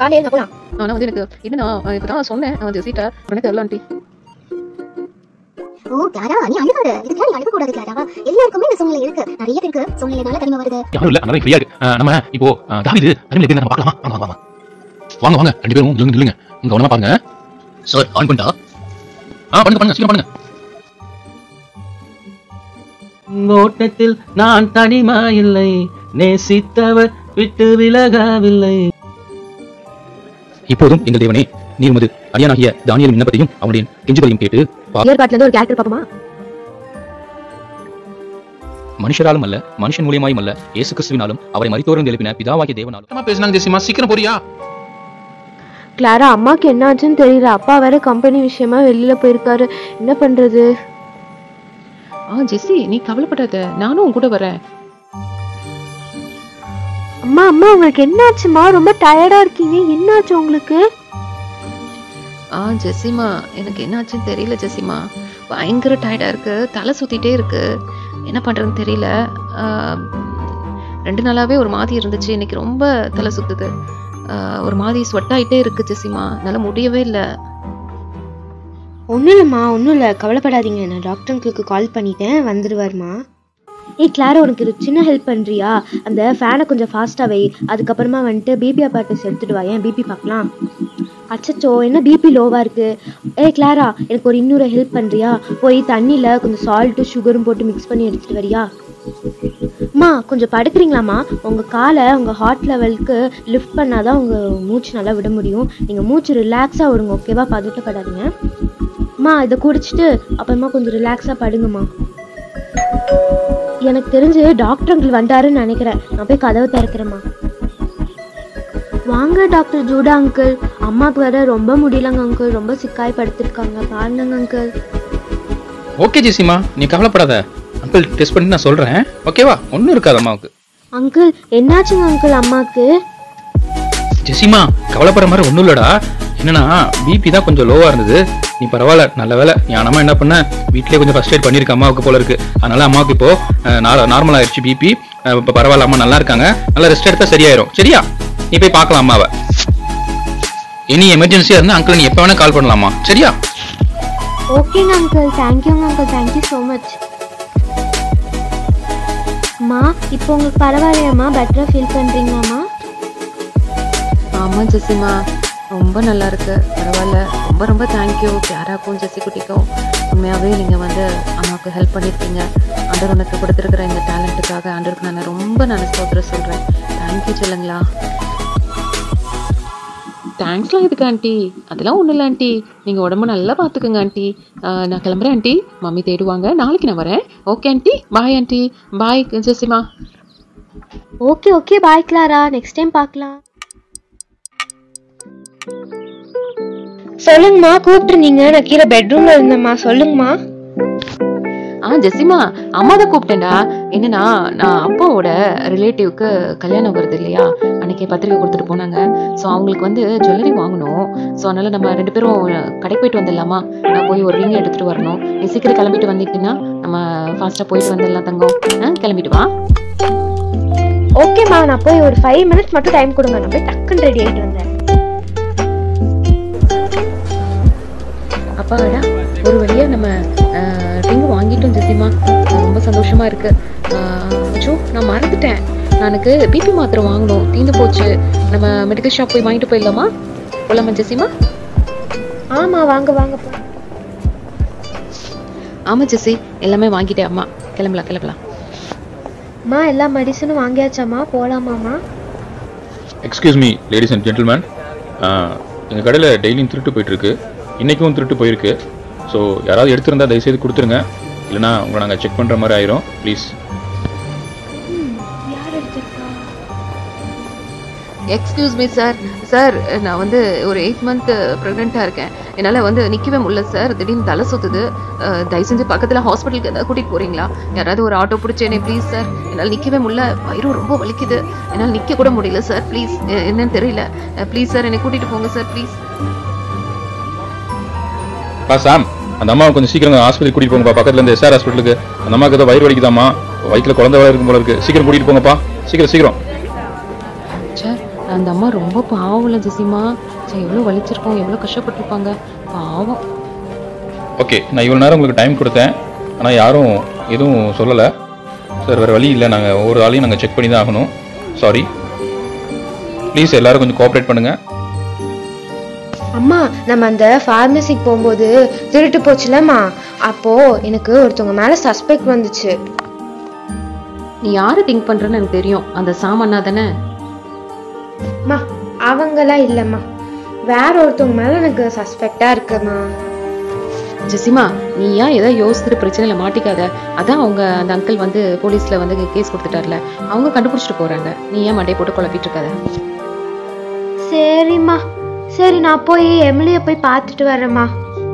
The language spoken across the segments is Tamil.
காலையில நான் போலாம் ஆனா வந்து எனக்கு என்னன்னா இப்பதான் சொன்னேன் ஜெசிட்ட உடனே தெரியல ஆண்டி ஓ கிளாரா நீ அழுகாத இதுக்கெல்லாம் நீ அழுக கூடாது கிளாரா எல்லாருக்குமே இந்த சூழ்நிலை இருக்கு நிறைய பேருக்கு சூழ்நிலைனால தனிமை வருது யாரும் இல்ல நல்லா ஃப்ரீயா இருக்கு அஹ், நம்ம இப்போ அஹ், தாவிது தனிமையில எப்படி நம்ம பார்க்கலாமா வாங்க வாங்க வாங்க வாங்க வாங்க ரெண்டு பேரும் நில்லுங்க நில்லுங்க உங்க கவனமா பாருங்க சார் ஆன் பண்ணிட்டா ஆ பண்ணுங்க பண்ணுங்க சீக்கிரம் பண்ணுங்க ஓட்டத்தில் நான் தனிமா இல்லை நேசித்தவர் விட்டு விலகவில்லை இப்போதும் எங்கள் தேவனே நீர் உமது அடியானாகிய தானியல் விண்ணப்பத்தையும் அவனுடைய கெஞ்சுகளையும் கேட்டு பா- ஏற்பாட்டுல இருந்து ஒரு கேரக்டர் பாப்போமா மனுஷராலும் அல்ல மனுஷன் மூலியமாயும் அல்ல இயேசு கிறிஸ்துவினாலும் அவரை மரித்தோரும் எழுப்பின பிதாவாகிய தேவனாலும் பேசினாங்க ஜெசிமா சீக்கிரம் போறியா கிளாரா அம்மாக்கு என்னாச்சுன்னு தெரியல அப்பா வேற கம்பெனி விஷயமா வெளியில போயிருக்காரு என்ன பண்றது ஆ ஜெசி நீ கவலைப்படாத நானும் உன் கூட வரேன் அம்மா அம்மா உங்களுக்கு என்னாச்சுமா ரொம்ப டயர்டா இருக்கீங்க என்னாச்சு உங்களுக்கு ஆ ஜெசிமா எனக்கு என்னாச்சுன்னு தெரியல ஜெசிமா பயங்கர டயர்டா இருக்கு தலை சுத்திட்டே இருக்கு என்ன பண்றதுன்னு தெரியல ஆ, ரெண்டு நாளாவே ஒரு மாதிரி இருந்துச்சு இன்னைக்கு ரொம்ப தலை சுத்துது ஆ, ஒரு மாதிரி ஸ்வெட் ஆயிட்டே இருக்கு ஜெசிமா என்னால முடியவே இல்லை ஒன்றும் இல்லைம்மா ஒன்றும் இல்லை கவலைப்படாதீங்க நான் டாக்டர் அங்கிளுக்கு கால் பண்ணிட்டேன் வந்துடுவாருமா ஏய் கிளாரா உனக்கு ஒரு சின்ன ஹெல்ப் பண்ணுறியா அந்த ஃபேனை கொஞ்சம் ஃபாஸ்ட்டாக வை அதுக்கப்புறமா வந்துட்டு பிபி அப்பார்ட்டஸ் எடுத்துட்டு வா ஏன் பிபி பார்க்கலாம் அச்சச்சோ என்ன பிபி லோவாக இருக்கு ஏய் கிளாரா எனக்கு ஒரு இன்னொரு ஹெல்ப் பண்ணுறியா போய் தண்ணியில் கொஞ்சம் சால்ட்டும் சுகரும் போட்டு மிக்ஸ் பண்ணி எடுத்துட்டு வரியா அம்மா கொஞ்சம் படுக்கிறீங்களாம்மா உங்கள் காலை உங்கள் ஹார்ட் லெவலுக்கு லிஃப்ட் பண்ணாதான் உங்கள் மூச்சு நல்லா விட முடியும் நீங்கள் மூச்சு ரிலாக்ஸாக விடுங்க ஓகேவா பதட்டப்படாதீங்க அம்மா இதை குடிச்சிட்டு அப்புறமா கொஞ்சம் ரிலாக்ஸாக படுங்கம்மா எனக்கு தெரிஞ்சு டாக்டர் அங்கிள் வந்தாருன்னு நினைக்கிறேன் நான் போய் கதவை திறக்கிறேம்மா வாங்க டாக்டர் ஜூடா அங்கிள் அம்மாவுக்கு வேற ரொம்ப முடியலங்க அங்கிள் ரொம்ப சிக்காய் படுத்திருக்காங்க பாருங்க அங்கிள் ஓகே ஜெசிமா நீ கவலைப்படாத அங்கிள் டெஸ்ட் பண்ணி நான் சொல்றேன் ஓகேவா ஒன்றும் இருக்காது அம்மாவுக்கு அங்கிள் என்னாச்சுங்க அங்கிள் அம்மாவுக்கு ஜெசிமா கவலைப்படுற மாதிரி ஒன்றும் இல்லடா என்னன்னா பிபி தான் கொஞ்சம் லோவா இருந்தது நீ பரவாயில்ல நல்ல வேலை நீ அம்மா என்ன பண்ண வீட்லயே கொஞ்சம் ஃபர்ஸ்ட் எய்ட் பண்ணிருக்க அம்மாவுக்கு போல இருக்கு அதனால அம்மாவுக்கு இப்போ நார்மல் ஆயிடுச்சு பிபி இப்போ பரவாயில்ல அம்மா நல்லா இருக்காங்க நல்லா ரெஸ்ட் எடுத்தா சரியாயிரும் சரியா நீ போய் பார்க்கலாம் அம்மாவை எனி எமர்ஜென்சியா இருந்தா அங்கிள் நீ எப்போ வேணா கால் பண்ணலாமா சரியா ஓகேங்க அங்கிள் தேங்க்யூங்க அங்கிள் தேங்க்யூ ஸோ மச் அம்மா இப்போ உங்களுக்கு பரவாயில்லையாம்மா பெட்டராக ஃபீல் பண்ணுறீங்களாம்மா ஆமா ஜெசிமா ரொம்ப நல்லா இருக்கு பரவாயில்ல ரொம்ப ரொம்ப தேங்க்யூ யாராக்கும் ஜெசி குட்டிக்கும் உண்மையாவே நீங்க வந்து அம்மாவுக்கு ஹெல்ப் பண்ணிருக்கீங்க ஆண்டவர் உனக்கு கொடுத்துருக்கிற இந்த டேலண்ட்டுக்காக ஆண்டவருக்கு நான் ரொம்ப நான் ஸ்தோத்திரம் சொல்றேன் தேங்க்யூ சொல்லுங்களா தேங்க்ஸ்லாம் இதுக்கு ஆண்டி அதெல்லாம் ஒன்றும் இல்லை ஆண்டி நீங்கள் உடம்பு நல்லா பார்த்துக்குங்க ஆண்டி ஆஹ் நான் கிளம்புறேன் ஆண்டி மம்மி தேடுவாங்க நாளைக்கு நான் வரேன் okay aunty bye aunty bye ஜெசிமா okay okay bye Clara next time பார்க்கலாம் சொல்லுங்கம்மா கூப்பிட்டுருந்தீங்க நான் கீழே பெட்ரூம்ல இருந்தேம்மா சொல்லுங்கம்மா ஆ ஜெசிமா அம்மா தான் கூப்பிட்டேன்டா என்னன்னா நான் அப்பாவோட ரிலேட்டிவ்க்கு கல்யாணம் வருது இல்லையா அன்னைக்கு பத்திரிக்கை கொடுத்துட்டு போனாங்க ஸோ அவங்களுக்கு வந்து ஜுவல்லரி வாங்கணும் ஸோ அதனால நம்ம ரெண்டு பேரும் கடைக்கு போயிட்டு வந்துடலாமா நான் போய் ஒரு ரிங் எடுத்துட்டு வரணும் நீ சீக்கிரம் கிளம்பிட்டு வந்துட்டீங்கன்னா நம்ம ஃபாஸ்ட்டாக போயிட்டு வந்துடலாம் தங்கம் ஆ கிளம்பிட்டு வா ஓகேம்மா நான் போய் ஒரு ஃபைவ் மினிட்ஸ் மட்டும் டைம் கொடுங்க நான் போய் டக்குன்னு ரெடி ஆகிட்டு வந்தேன் அப்பாடா ஒரு வழியா நம்ம ரிங் வாங்கிட்டோம் ஜெசிமா ரொம்ப சந்தோஷமா இருக்கு ஆஹ் அச்சோ நான் மறந்துட்டேன் எனக்கு பிபி மாத்திரை வாங்கணும் தீந்து போச்சு நம்ம மெடிக்கல் ஷாப் போய் வாங்கிட்டு போயிடலாமா போலாமா ஜெசிமா ஆமா வாங்க வாங்க போ ஆமா ஜெசி எல்லாமே வாங்கிட்டேன் அம்மா கிளம்பலாம் கிளம்பலாம் அம்மா எல்லா மெடிசனும் வாங்கியாச்சாம்மா போலாமாம்மா excuse me ladies and gentlemen எங்கள் கடையில் டெய்லியும் திருட்டு போயிட்டு இருக்கு இன்னைக்கும் திருட்டு போயிருக்கு ஸோ யாராவது எடுத்திருந்தா தயவுசெய்து கொடுத்துருங்க இல்லைனா உங்களை நாங்கள் செக் பண்ணுற மாதிரி ஆயிரும் ப்ளீஸ் யார் எடுத்திருக்கா எக்ஸ்கியூஸ் மீ சார் சார் நான் வந்து ஒரு எயிட் மந்த் ப்ரெக்னெண்ட்டாக இருக்கேன் என்னால் வந்து நிற்கவே முடியல சார் திடீர்னு தலை சுத்துது அஹ், தயவு செஞ்சு பக்கத்தில் ஹாஸ்பிட்டலுக்கு ஏதாவது கூட்டிகிட்டு போகிறீங்களா யாராவது ஒரு ஆட்டோ பிடிச்சேனே ப்ளீஸ் சார் என்னால் நிற்கவே முடியல வயிறும் ரொம்ப வலிக்குது என்னால் நிற்க கூட முடியல சார் ப்ளீஸ் என்னன்னு தெரியல ப்ளீஸ் சார் என்னை கூட்டிகிட்டு போங்க சார் ப்ளீஸ் பா சாம் அந்த அம்மாவை கொஞ்சம் சீக்கிரம் ஆஸ்பத்திரி கூட்டிட்டு போங்கப்பா பக்கத்துல இருந்து எஸ்ஆர் ஹாஸ்பிட்டலுக்கு அந்த அம்மாவுக்கு ஏதோ வயிறு வலிக்குதாம்மா வயிற்றுல குழந்தை வேற இருக்கும் போல இருக்கு சீக்கிரம் கூட்டிட்டு போங்கப்பா சீக்கிரம் சீக்கிரம் சார் அந்த அம்மா ரொம்ப பாவம் இல்லை ஜெசிமா சே எவ்வளோ வலிச்சிருக்கோம் எவ்வளோ கஷ்டப்பட்டிருப்பாங்க பாவம் ஓகே நான் இவ்வளோ நேரம் உங்களுக்கு டைம் கொடுத்தேன் ஆனால் யாரும் எதுவும் சொல்லலை சார் வேறு வழி இல்லை நாங்கள் ஒவ்வொரு ஆளையும் நாங்கள் செக் பண்ணி தான் ஆகணும் சாரி ப்ளீஸ் எல்லாரும் கொஞ்சம் கோஆப்ரேட் பண்ணுங்கள் அம்மா நம்ம அந்த ஃபார்மசிக்கு போகும்போது திருட்டு போச்சுலம்மா அப்போ எனக்கு ஒருத்தவங்க மேல சஸ்பெக்ட் வந்துச்சு நீ யாரை திங்க் பண்ணுறன்னு எனக்கு தெரியும் அந்த சாமண்ணா தானே அம்மா அவங்களாம் இல்லைம்மா வேற ஒருத்தவங்க மேல எனக்கு சஸ்பெக்டா இருக்குமா ஜெசிமா நீ ஏன் ஏதோ யோசிச்சுட்டு பிரச்சனையில மாட்டிக்காத அதான் அவங்க அந்த அங்கிள் வந்து போலீஸ்ல வந்து கேஸ் கொடுத்துட்டார்ல அவங்க கண்டுபிடிச்சிட்டு போறாங்க நீ ஏன் மண்டையை போட்டு குழப்பிட்டு இருக்காத சரிம்மா சரி நான் போய் எம்எல்ஏ போய் பார்த்துட்டு வரேம்மா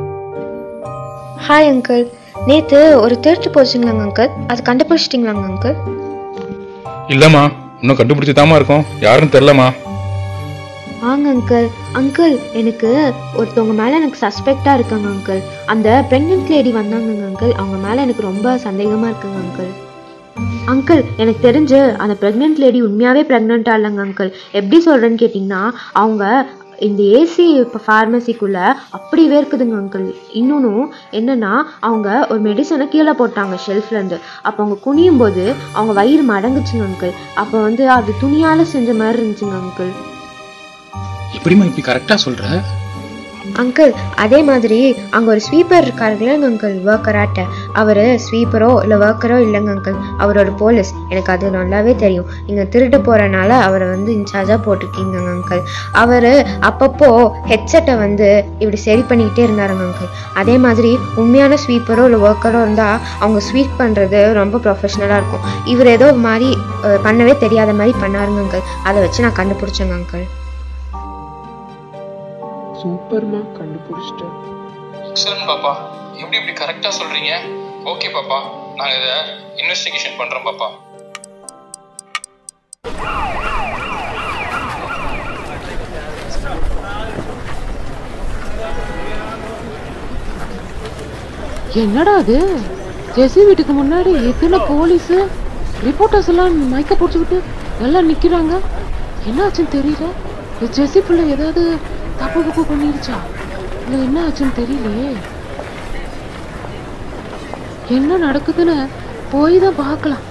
ஹாய் அங்கிள் நேத்து ஒரு திருட்டு போச்சுங்களாங்க அங்கிள் அது கண்டுபிடிச்சிட்டிங்களாங்க அங்கிள் இல்லைம்மா இன்னும் கண்டுபிடிச்சி தாமா இருக்கோம் யாருன்னு தெரிலம்மா வாங்க அங்கிள் அங்கிள் எனக்கு ஒருத்தவங்க மேல எனக்கு சஸ்பெக்டா இருக்காங்க அங்கிள் அந்த பிரெக்னென்ட் லேடி வந்தாங்கங்க அங்கிள் அவங்க மேல எனக்கு ரொம்ப சந்தேகமா இருக்குங்க அங்கிள் அங்கிள் எனக்கு தெரிஞ்சு அந்த பிரெக்னென்ட் லேடி உண்மையாவே பிரெக்னெண்டா இல்லைங்க அங்கிள் எப்படி சொல்றேன்னு கேட்டிங்கன்னா அவங்க இந்த ஏசி இப்போ ஃபார்மசிக்குள்ள அப்படி வேர்க்குதுங்க அங்கிள் இன்னொன்னும் என்னன்னா அவங்க ஒரு மெடிசனை கீழே போட்டாங்க ஷெல்ஃப்லேருந்து அப்போ அவங்க குனியும் போது அவங்க வயிறு மடங்குச்சுங்க அங்கிள் அப்போ வந்து அது துணியால செஞ்ச மாதிரி இருந்துச்சுங்க அங்கிள் எப்படிம்மா இப்படி கரெக்டா சொல்ற அங்கிள் அதே மாதிரி அங்கே ஒரு ஸ்வீப்பர் இருக்காருங்களேங்க அங்கிள் ஒர்க்கராட்ட அவர் ஸ்வீப்பரோ இல்லை ஒர்க்கரோ இல்லைங்க அங்கிள் அவரோட போலீஸ் எனக்கு அது நல்லாவே தெரியும் இங்கே திருட்டு போகிறனால அவரை வந்து இன்சார்ஜாக போட்டிருக்கீங்க அங்கிள் அவர் அப்பப்போ ஹெட்செட்டை வந்து இப்படி சரி பண்ணிக்கிட்டே இருந்தாருங்க அங்கிள் அதே மாதிரி உண்மையான ஸ்வீப்பரோ இல்லை ஒர்க்கரோ இருந்தால் அவங்க ஸ்வீப் பண்ணுறது ரொம்ப ப்ரொஃபஷ்னலாக இருக்கும் இவர் ஏதோ மாதிரி அஹ், பண்ணவே தெரியாத மாதிரி பண்ணாருங்க அங்கிள் அதை வச்சு நான் கண்டுபிடிச்சேங்க அங்கிள் சூப்பர்மா கண்டுபிடிச்சிட்டேன் எக்ஸலன்ட் பாப்பா எப்படி இப்படி கரெக்டா சொல்றீங்க ஓகே பாப்பா நாங்க இதை இன்வெஸ்டிகேஷன் பண்றோம் பாப்பா என்னடா அது ஜெசி வீட்டுக்கு முன்னாடி எத்தனை போலீஸு ரிப்போர்ட்டர்ஸ் எல்லாம் மயக்க பிடிச்சிக்கிட்டு எல்லாம் நிக்கிறாங்க என்னாச்சுன்னு தெரியல இந்த ஜெசி பிள்ளை ஏதாவது தப்பு தப்பு பண்ணிருச்சா இல்லை என்ன ஆச்சுன்னு தெரியலையே என்ன நடக்குதுன்னு போய் தான் பார்க்கலாம்